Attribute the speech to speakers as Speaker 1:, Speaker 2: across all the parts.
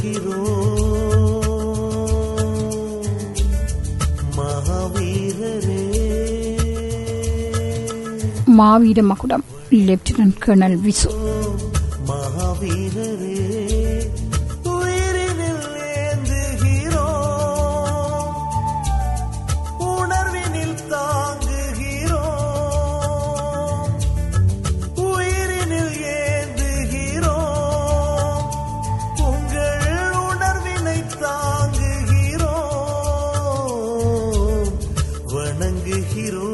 Speaker 1: hero மகாவீரரே
Speaker 2: மாவீர மகுடம் lieutenant colonel Visu
Speaker 1: மகாவீரரே உயிரினில் ஏந்துகிறோ உணர்வினில் தாங்குகிறோ உயிரினில் ஏந்துகிறோ உங்கள் உணர்வினை தாங்குகிறோ வணங்குகிறோ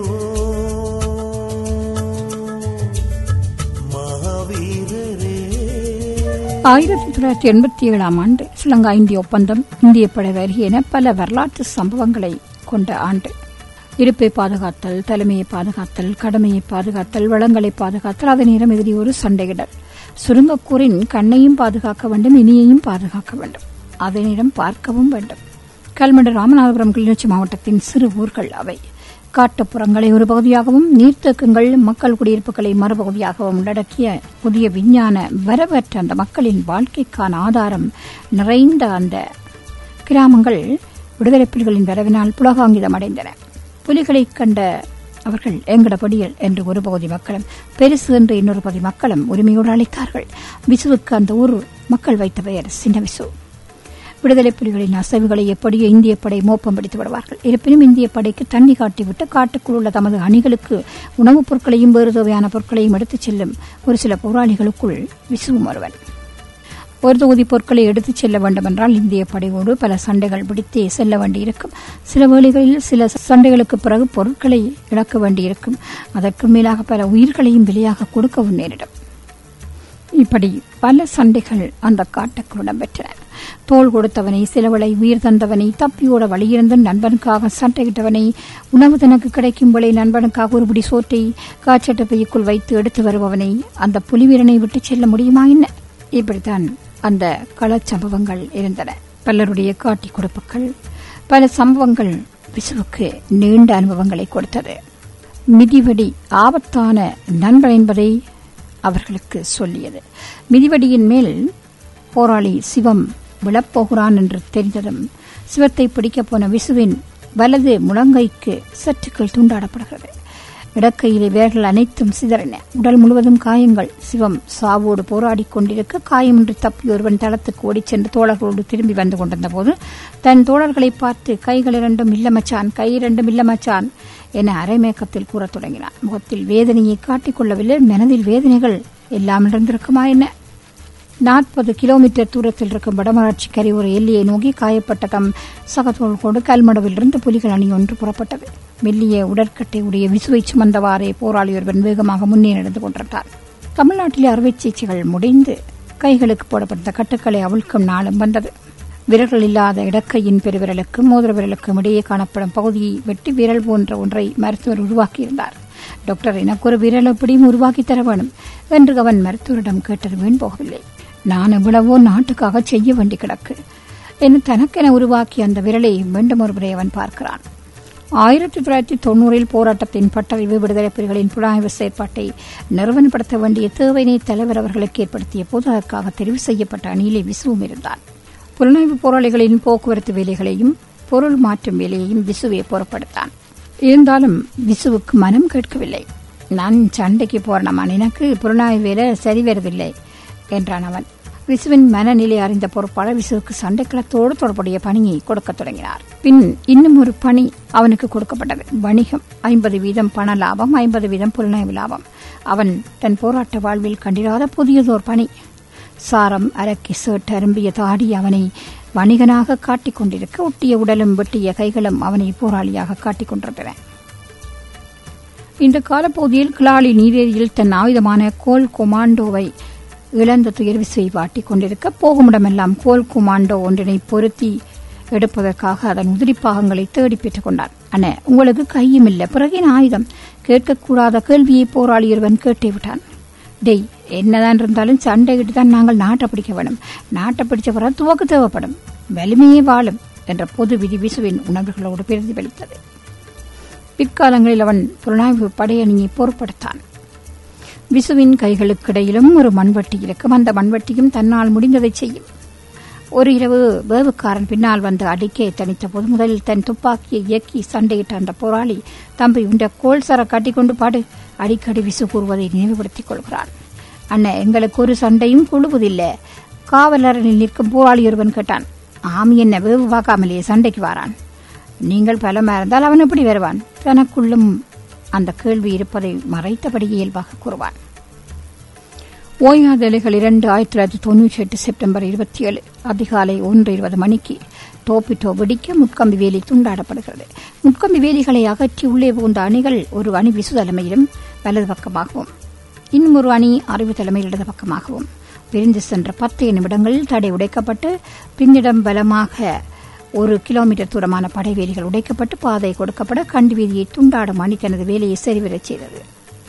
Speaker 1: மகாவீரரே
Speaker 2: ஆயிரத்தி தொள்ளாயிரத்தி எண்பத்தி ஏழாம் ஆண்டு ஸ்ரீலங்கா இந்திய ஒப்பந்தம் இந்திய படை வருகை என பல வரலாற்று சம்பவங்களை கொண்ட ஆண்டு இருப்பை பாதுகாத்தல் தலைமையை பாதுகாத்தல் கடமையை பாதுகாத்தல் வளங்களை பாதுகாத்தல் அதே நேரம் எதிரியோடு சண்டையிடல் சுருங்கக்கூறின் கண்ணையும் பாதுகாக்க வேண்டும் இனியையும் பாதுகாக்க வேண்டும் அதே நேரம் பார்க்கவும் வேண்டும் கல்மடு ராமநாதபுரம் கிளிநொச்சி மாவட்டத்தின் சிறு ஊர்கள் அவை காட்டுப்புறங்களை ஒரு பகுதியாகவும் நீர்த்தேக்கங்கள் மக்கள் குடியிருப்புகளை மறுபகுதியாகவும் உள்ளடக்கிய புதிய விஞ்ஞான வரவற்ற அந்த மக்களின் வாழ்க்கைக்கான ஆதாரம் நிறைந்த அந்த கிராமங்கள் விடுதலை புலிகளின் வரவினால் புலகாங்கிதம் அடைந்தன புலிகளை கண்ட அவர்கள் எங்கடபடியல் என்று ஒரு பகுதி மக்களும் பெருசு என்று இன்னொரு பகுதி மக்களும் உரிமையோடு அழைத்தார்கள் விசுவுக்கு அந்த ஊர் மக்கள் வைத்த பெயர் சின்ன விசு விடுதலை புலிகளின் அசைவுகளை எப்படியோ இந்திய படை மோப்பம் பிடித்து விடுவார்கள் இருப்பினும் இந்திய படைக்கு தண்ணி காட்டிவிட்டு காட்டுக்குள் உள்ள தமது அணிகளுக்கு உணவுப் பொருட்களையும் வேறு தேவையான பொருட்களையும் எடுத்துச் செல்லும் ஒரு சில போராளிகளுக்குள் விசுவும் ஒருவன் ஒரு தொகுதி பொருட்களை எடுத்துச் செல்ல வேண்டுமென்றால் இந்திய படையோடு பல சண்டைகள் பிடித்தே செல்ல வேண்டியிருக்கும் சில வேளைகளில் சில சண்டைகளுக்கு பிறகு பொருட்களை இழக்க வேண்டியிருக்கும் அதற்கு மேலாக பல உயிர்களையும் விலையாக கொடுக்கவும் நேரிடும் இப்படி பல சண்டைகள் அந்த காட்டுக்குள் இடம்பெற்றன தோள் கொடுத்தவனை சிலவளை உயிர் தந்தவனை தப்பியோட வழியிருந்து நண்பனுக்காக சண்டையிட்டவனை உணவு தனக்கு கிடைக்கும் வேளை நண்பனுக்காக ஒரு பிடி சோற்றை காய்ச்சட்ட பையுக்குள் வைத்து எடுத்து வருபவனை அந்த புலிவீரனை விட்டு செல்ல முடியுமா என்ன இப்படித்தான் அந்த களச்சம்பவங்கள் இருந்தன பலருடைய காட்டி கொடுப்புகள் பல சம்பவங்கள் விசுவுக்கு நீண்ட அனுபவங்களை கொடுத்தது மிதிவடி ஆபத்தான நண்பன் என்பதை அவர்களுக்கு சொல்லியது மிதிவடியின் மேல் போராளி சிவம் விழப்போகிறான் என்று தெரிந்ததும் சிவத்தை பிடிக்கப் போன விசுவின் வலது முழங்கைக்கு சற்றுக்கள் தூண்டாடப்படுகிறது இடக்கையிலே வேர்கள் அனைத்தும் சிதறின உடல் முழுவதும் காயங்கள் சிவம் சாவோடு போராடிக் கொண்டிருக்க காயமின்றி தப்பி ஒருவன் தளத்துக்கு ஓடிச் சென்று தோழர்களோடு திரும்பி வந்து கொண்டிருந்த போது தன் தோழர்களை பார்த்து கைகள் இரண்டும் இல்லமச்சான் கை இரண்டும் இல்லமச்சான் என அரைமேக்கத்தில் கூறத் தொடங்கினான் முகத்தில் வேதனையை காட்டிக்கொள்ளவில்லை மனதில் வேதனைகள் எல்லாம் இருந்திருக்குமா என்ன நாற்பது கிலோமீட்டர் தூரத்தில் இருக்கும் வடமராட்சி கரையோர எல்லையை நோக்கி காயப்பட்ட தம் சகத்தோள்கோடு கல்மடவிலிருந்து புலிகள் அணி ஒன்று புறப்பட்டது மெல்லிய உடற்கட்டை உடைய விசுவை சுமந்தவாறே போராளி ஒருவன் வேகமாக முன்னே நடந்து கொண்டிருந்தார் தமிழ்நாட்டிலே அறுவை சிகிச்சைகள் முடிந்து கைகளுக்கு போடப்பட்ட கட்டுக்களை அவிழ்க்கும் நாளும் வந்தது விரல்கள் இல்லாத இடக்கையின் பெருவிரலுக்கும் மோதிர விரலுக்கும் இடையே காணப்படும் பகுதியை வெட்டி விரல் போன்ற ஒன்றை மருத்துவர் உருவாக்கியிருந்தார் டாக்டர் எனக்கு ஒரு விரல் எப்படியும் உருவாக்கி தர வேணும் என்று அவன் மருத்துவரிடம் கேட்டது வீண் போகவில்லை நான் எவ்வளவோ நாட்டுக்காக செய்ய வேண்டி கிடக்கு என தனக்கென உருவாக்கிய அந்த விரலை மீண்டும் ஒருமுறை அவன் பார்க்கிறான் ஆயிரத்தி தொள்ளாயிரத்தி தொண்ணூறில் போராட்டத்தின் பட்டறிவு விடுதலை புலிகளின் புலனாய்வு செயற்பாட்டை நிறுவனப்படுத்த வேண்டிய தேவையினை தலைவர் அவர்களுக்கு ஏற்படுத்திய போது அதற்காக தெரிவு செய்யப்பட்ட அணியிலே விசுவும் இருந்தான் புலனாய்வு போராளிகளின் போக்குவரத்து வேலைகளையும் பொருள் மாற்றும் வேலையையும் விசுவே பொறுப்படுத்தான் இருந்தாலும் விசுவுக்கு மனம் கேட்கவில்லை நான் சண்டைக்கு போறேனம்மா எனக்கு புலனாய்வு வேலை சரி வருதில்லை என்றான் அவன் விசுவின் மனநிலை அறிந்த பொறுப்பாளர் விசுவுக்கு சண்டைக்களத்தோடு தொடர்புடைய பணியை கொடுக்கத் தொடங்கினார் பின் இன்னும் ஒரு பணி அவனுக்கு கொடுக்கப்பட்டது வணிகம் ஐம்பது வீதம் பண லாபம் ஐம்பது வீதம் புலனாய்வு லாபம் அவன் தன் போராட்ட வாழ்வில் கண்டிராத புதியதோர் பணி சாரம் அரக்கி சேட் அரும்பிய தாடி அவனை வணிகனாக காட்டிக் கொண்டிருக்க ஒட்டிய உடலும் வெட்டிய கைகளும் அவனை போராளியாக காட்டிக் கொண்டிருந்தன இந்த காலப்பகுதியில் கிளாலி நீரேரியில் தன் ஆயுதமான கோல் கொமாண்டோவை இழந்த துயர் விசை வாட்டிக் கொண்டிருக்க போகுமிடமெல்லாம் கோல் கொமாண்டோ ஒன்றினை பொருத்தி எடுப்பதற்காக அதன் உதிரி பாகங்களை தேடி பெற்றுக் கொண்டான் அண்ணே உங்களுக்கு கையும் இல்ல பிறகு ஆயுதம் கேட்கக்கூடாத கேள்வியை போராளி ஒருவன் கேட்டே விட்டான் டெய் என்னதான் இருந்தாலும் சண்டையிட்டு தான் நாங்கள் நாட்டை பிடிக்க வேணும் நாட்டை பிடிச்ச பிறகு துவக்கு தேவைப்படும் வலிமையே வாழும் என்ற பொது விதி விசுவின் உணர்வுகளோடு பிரதிபலித்தது பிற்காலங்களில் அவன் புலனாய்வு படையணியை பொறுப்படுத்தான் விசுவின் கைகளுக்கிடையிலும் ஒரு மண்வெட்டி இருக்கும் அந்த மண்வெட்டியும் தன்னால் முடிந்ததை செய்யும் ஒரு இரவு வேவுக்காரன் பின்னால் வந்து அடிக்க தனித்த போது முதலில் தன் துப்பாக்கியை இயக்கி சண்டையிட்ட அந்த போராளி தம்பி உண்ட கோல் சர கட்டிக்கொண்டு பாடு அடிக்கடி விசு கூறுவதை நினைவுபடுத்திக் கொள்கிறான் அண்ணன் எங்களுக்கு ஒரு சண்டையும் குழுவதில்லை காவலரனில் நிற்கும் போராளி ஒருவன் கேட்டான் ஆமி என்ன வேவு பார்க்காமலேயே சண்டைக்கு வாரான் நீங்கள் பலமா இருந்தால் அவன் எப்படி வருவான் தனக்குள்ளும் அந்த கேள்வி இருப்பதை மறைத்தபடி இயல்பாக கூறுவான் ஓயாதலைகள் இரண்டு ஆயிரத்தி தொள்ளாயிரத்தி தொன்னூற்றி எட்டு செப்டம்பர் இருபத்தி ஏழு அதிகாலை ஒன்று இருபது மணிக்கு டோபிட்டோ வெடிக்க முட்கம்பி வேலி துண்டாடப்படுகிறது முட்கம்பி வேலிகளை அகற்றி உள்ளே புகுந்த அணிகள் ஒரு அணி விசு தலைமையிலும் வலது பக்கமாகவும் இன்னும் ஒரு அணி அறிவு தலைமையில் இடது பக்கமாகவும் பிரிந்து சென்ற பத்து நிமிடங்களில் தடை உடைக்கப்பட்டு பின்னிடம் பலமாக ஒரு கிலோமீட்டர் தூரமான படைவேலிகள் உடைக்கப்பட்டு பாதை கொடுக்கப்பட கண்டி வீதியை துண்டாடும் அணி தனது வேலையை சரிவரச் செய்தது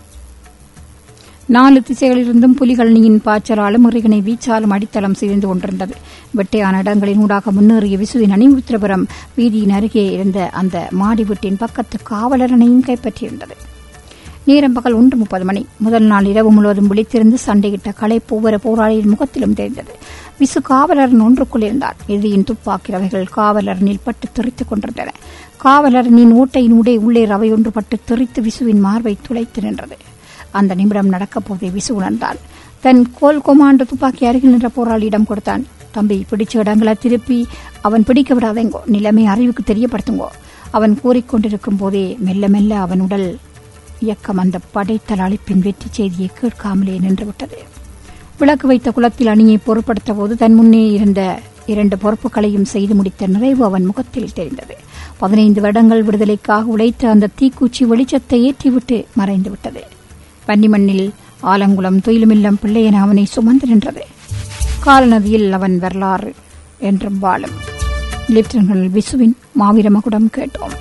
Speaker 2: நாலு திசைகளிலிருந்தும் புலிகளின் பாய்ச்சலாலும் முருகனை வீச்சாலும் அடித்தளம் சிதைந்து கொண்டிருந்தது வெட்டையான இடங்களின் ஊடாக முன்னேறிய விசுவின் அணி உத்திரபுரம் வீதியின் அருகே இருந்த அந்த மாடி வீட்டின் பக்கத்து காவலரனையும் கைப்பற்றியிருந்தது நேரம் பகல் ஒன்று முப்பது மணி முதல் நாள் இரவு முழுவதும் விழித்திருந்து சண்டையிட்ட களைப்பு ஒவ்வொரு போராளியின் முகத்திலும் தெரிந்தது விசு காவலரன் ஒன்றுக்குள் இருந்தார் எதிரியின் துப்பாக்கி ரவைகள் காவலரனில் பட்டு தெரித்துக் கொண்டிருந்தன காவலரனின் ஓட்டையின் ஊடே உள்ளே ரவை ஒன்று பட்டு தெரித்து விசுவின் மார்பை துளைத்து நின்றது அந்த நிமிடம் நடக்கப் போதே விசு உணர்ந்தாள் தன் கோல் கொமாண்டு துப்பாக்கி அருகில் நின்ற போராளியிடம் கொடுத்தான் தம்பி பிடிச்ச இடங்களை திருப்பி அவன் பிடிக்க விடாதேங்கோ நிலைமை அறிவுக்கு தெரியப்படுத்துங்கோ அவன் கூறிக்கொண்டிருக்கும் போதே மெல்ல மெல்ல அவன் உடல் இயக்கம் அந்த படைத்தல் அழைப்பின் வெற்றி செய்தியை கேட்காமலே நின்றுவிட்டது விளக்கு வைத்த குளத்தில் அணியை பொருட்படுத்த போது தன் முன்னே இருந்த இரண்டு பொறுப்புகளையும் செய்து முடித்த நிறைவு அவன் முகத்தில் தெரிந்தது பதினைந்து வருடங்கள் விடுதலைக்காக உழைத்த அந்த தீக்குச்சி வெளிச்சத்தை ஏற்றிவிட்டு மறைந்து விட்டது பன்னிமண்ணில் ஆலங்குளம் துயிலுமில்லம் பிள்ளையன அவனை சுமந்து நின்றது காலநதியில் அவன் வரலாறு என்றும் வாழும் லெப்டினல் விசுவின் மாவீர மகுடம் கேட்டோம்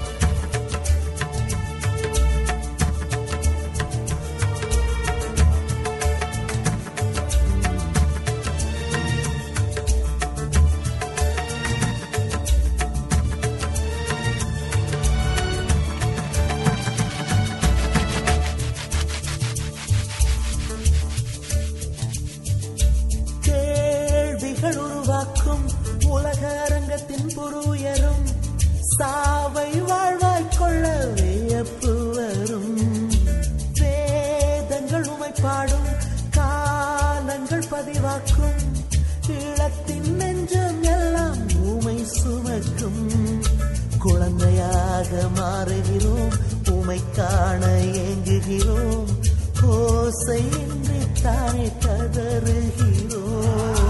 Speaker 1: கேள்விகள் உருவாக்கும் உலக அரங்கத்தின் புருயரும் சாவை வாழ்வாய் கொள்ள வியப்பு வரும் வேதங்கள் உமை பாடும் காலங்கள் பதிவாக்கும் ஈழத்தின் நெஞ்சம் எல்லாம் உமை சுமக்கும் குழந்தையாக மாறுகிறோம் உமை காண ஏங்குகிறோம் ஓசையின்றி தானே கதறுகிறோம்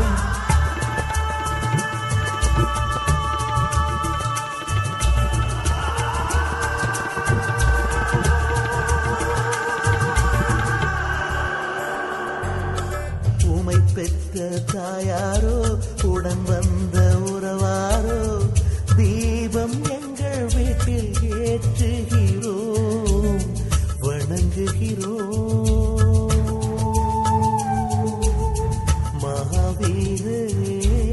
Speaker 1: உமை பெற்ற தாயாரோ உடன் வந்த உறவாரோ தீபம் எங்கள் வீட்டில் ஏற்றுகிறோம் வணங்குகிறோம் மகாவீரரே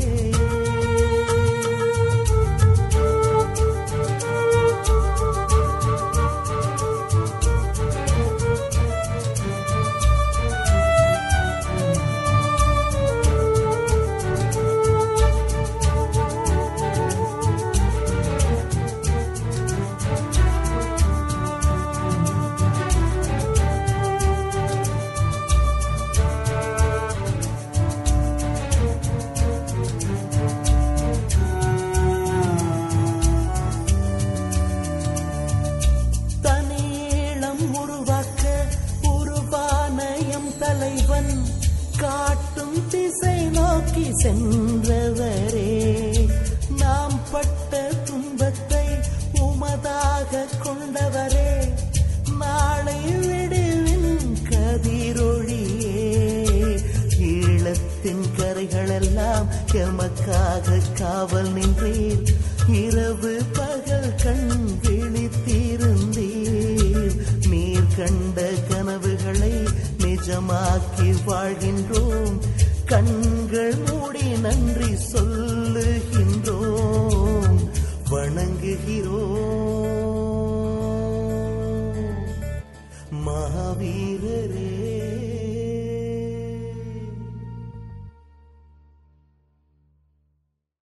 Speaker 1: தனீளம் உருவாக்க உருவான எம் தலைவன் காட்டும் திசை நோக்கி சென்றவரே நாம் பட்ட துன்பத்தை உமதாக கொண்டவரே நாளை விடுவின் கதிரொளியே ஈழத்தின் கரைகளெல்லாம் எமக்காக காவல் நின்றீர் இரவு பகல் கண் விழித்திருந்தீர் நீர் கண்ட கனவுகளை நிஜமாக்கி வாழ்கின்றோம் கண்கள் மூடி நன்றி சொல்லுகின்றோம் வணங்குகிறோம்